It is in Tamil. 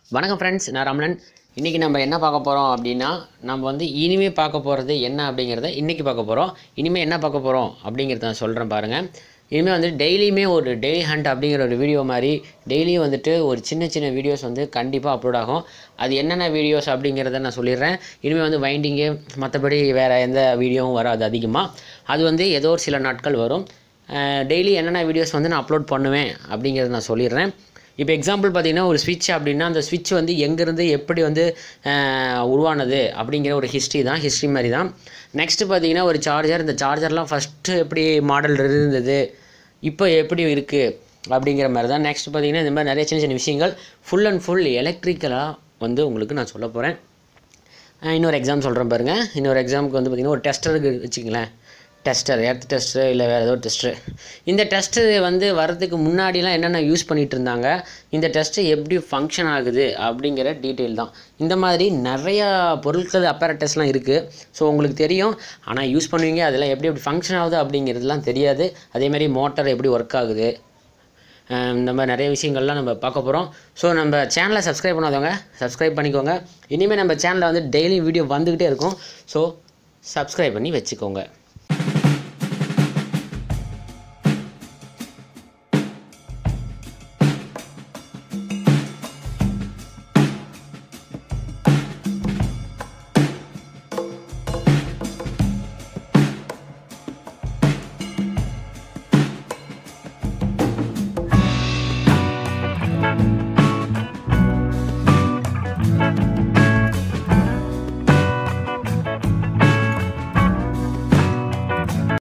வணக்கம் ஃப்ரெண்ட்ஸ் நான் ரமணன் இன்றைக்கி நம்ம என்ன பார்க்க போகிறோம் அப்படின்னா நம்ம வந்து இனிமேல் பார்க்க போகிறது என்ன அப்படிங்கிறத இன்றைக்கி பார்க்க போகிறோம் இனிமேல் என்ன பார்க்க போகிறோம் அப்படிங்கிறத நான் சொல்கிறேன் பாருங்கள் இனிமேல் வந்து டெய்லியுமே ஒரு டெய்லி ஹண்ட் அப்படிங்கிற ஒரு வீடியோ மாதிரி டெய்லியும் வந்துட்டு ஒரு சின்ன சின்ன வீடியோஸ் வந்து கண்டிப்பாக அப்லோட் ஆகும் அது என்னென்ன வீடியோஸ் அப்படிங்கிறத நான் சொல்லிடுறேன் இனிமேல் வந்து வைண்டிங்கு மற்றபடி வேறு எந்த வீடியோவும் வராது அதிகமாக அது வந்து ஏதோ ஒரு சில நாட்கள் வரும் டெய்லி என்னென்ன வீடியோஸ் வந்து நான் அப்லோட் பண்ணுவேன் அப்படிங்கிறத நான் சொல்லிடுறேன் இப்போ எக்ஸாம்பிள் பார்த்தீங்கன்னா ஒரு ஸ்விட்ச் அப்படின்னா அந்த ஸ்விட்ச் வந்து எங்கேருந்து எப்படி வந்து அஹ், உருவானது அப்படிங்கிற ஒரு ஹிஸ்ட்ரி தான் ஹிஸ்ட்ரி மாதிரி தான் நெக்ஸ்ட்டு பார்த்தீங்கன்னா ஒரு சார்ஜர் இந்த சார்ஜர்லாம் ஃபஸ்ட்டு எப்படி மாடல் இருந்தது இப்போ எப்படி இருக்குது அப்படிங்கிற மாதிரி தான் நெக்ஸ்ட் பார்த்தீங்கன்னா இந்த மாதிரி நிறைய சின்ன சின்ன விஷயங்கள் ஃபுல் அண்ட் ஃபுல் எலக்ட்ரிக்கலாக வந்து உங்களுக்கு நான் சொல்ல போகிறேன் இன்னொரு எக்ஸாம் சொல்கிறேன் பாருங்கள் இன்னொரு எக்ஸாமுக்கு வந்து பார்த்திங்கன்னா ஒரு டெஸ்டருக்கு வச்சுங்களேன் டெஸ்டர் எர்த் டெஸ்ட்டு இல்லை வேறு ஏதோ டெஸ்ட்டு இந்த டெஸ்ட்டு வந்து வரதுக்கு முன்னாடிலாம் என்னென்ன யூஸ் பண்ணிகிட்டு இருந்தாங்க இந்த டெஸ்ட்டு எப்படி ஃபங்க்ஷன் ஆகுது அப்படிங்கிற டீட்டெயில் தான் இந்த மாதிரி நிறையா பொருட்கள் அப்பேரட்டஸ்லாம் இருக்குது ஸோ உங்களுக்கு தெரியும் ஆனால் யூஸ் பண்ணுவீங்க அதெல்லாம் எப்படி எப்படி ஃபங்க்ஷன் ஆகுது அப்படிங்கிறதுலாம் தெரியாது அதேமாதிரி மோட்டார் எப்படி ஒர்க் ஆகுது அஹ் இந்த மாதிரி நிறைய விஷயங்கள்லாம் நம்ம பார்க்க போகிறோம் ஸோ நம்ம சேனலை சப்ஸ்கிரைப் பண்ணாதவங்க சப்ஸ்கிரைப் பண்ணிக்கோங்க இனிமேல் நம்ம சேனலில் வந்து டெய்லி வீடியோ வந்துக்கிட்டே இருக்கும் ஸோ சப்ஸ்கிரைப் பண்ணி வச்சுக்கோங்க